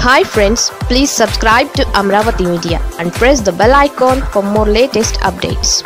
hi friends please subscribe to Amaravati media and press the bell icon for more latest updates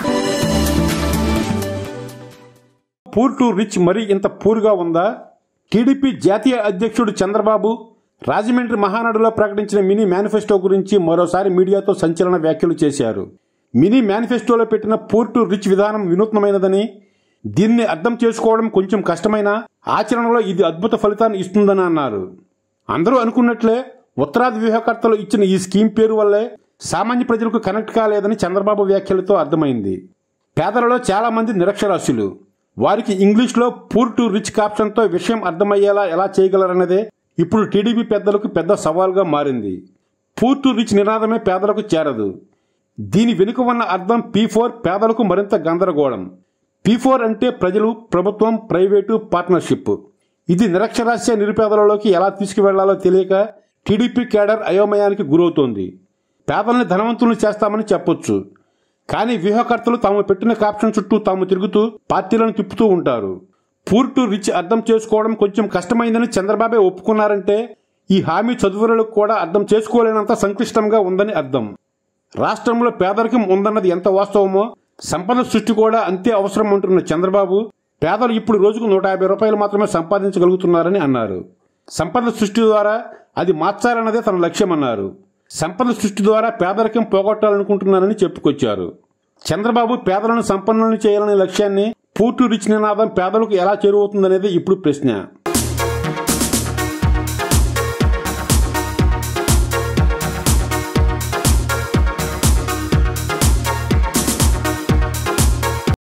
poor to rich మరీ ఇంత పూర్గా ఉందా TDP జాతీయ అధ్యక్షుడు చంద్రబాబు రాజమండ్రి మహానాడులో ప్రకటించిన మినీ మేనిఫెస్టో గురించి మరోసారి మీడియాతో సంచలన వ్యాఖ్యలు చేశారు మినీ మేనిఫెస్టోలో పెట్టిన పూర్ టు రిచ్ విధానం వినూత్నమైనదని దీన్ని అర్థం చేసుకోవడం కొంచెం కష్టమైనా ఆచరణలో ఇది అద్భుత ఫలితాన్ని ఇస్తుందని అన్నారు అందరూ అనుకున్నట్లే ఉత్తరాది వ్యూహకర్తలు ఇచ్చిన ఈ స్కీమ్ పేరు వల్లే సామాన్య ప్రజలకు కనెక్ట్ కాలేదని చంద్రబాబు వ్యాఖ్యలతో అర్థమైంది పేదలలో చాలా మంది నిరక్షరాస్యులు వారికి ఇంగ్లీష్లో పూర్ టు రిచ్ కాప్షన్తో విషయం అర్థమయ్యేలా ఎలా చేయగలరన్నదే ఇప్పుడు టీడీపీ పెద్దలకు పెద్ద సవాల్గా మారింది పూర్ టు రిచ్ నినాదమే పేదలకు చేరదు దీని వెనుక ఉన్న అర్థం పీ ఫోర్ పేదలకు మరింత గందరగోళం పీ ఫోర్ అంటే ప్రజలు ప్రభుత్వం ప్రైవేటు పార్ట్నర్షిప్ ఇది నిరక్షరాస్య నిరుపేదలలోకి ఎలా తీసుకువెళ్లాలో తెలియక టీడీపీ కేడర్ అయోమయానికి గురవుతోంది పేదల్ని ధనవంతులను చేస్తామని చెప్పొచ్చు కానీ వ్యూహకర్తలు తాము పెట్టిన కాప్షన్ చుట్టూ తాము తిరుగుతూ పార్టీలను తిప్పుతూ ఉంటారు పూర్ టు రిచ్ అర్థం చేసుకోవడం కొంచెం కష్టమైందని చంద్రబాబే ఒప్పుకున్నారంటే ఈ హామీ చదువులకు కూడా అర్థం చేసుకోలేనంత సంక్లిష్టంగా ఉందని అర్థం రాష్ట్రంలో పేదరికం ఉందన్నది ఎంత వాస్తవమో సంపద సృష్టి కూడా అంతే అవసరం అంటున్న చంద్రబాబు పేదలు ఇప్పుడు రోజుకు నూట యాభై రూపాయలు మాత్రమే సంపాదించగలుగుతున్నారని అన్నారు సంపద సృష్టి ద్వారా అది మార్చాలన్నదే తన లక్ష్యమన్నారు సంపద సృష్టి ద్వారా పేదరికం పోగొట్టాలనుకుంటున్నారని చెప్పుకొచ్చారు చంద్రబాబు పేదలను సంపన్నులను చేయాలనే లక్ష్యాన్ని పూర్తి రిచ్ నినాదం పేదలకు ఎలా చేరువవుతుందనేది ఇప్పుడు ప్రశ్న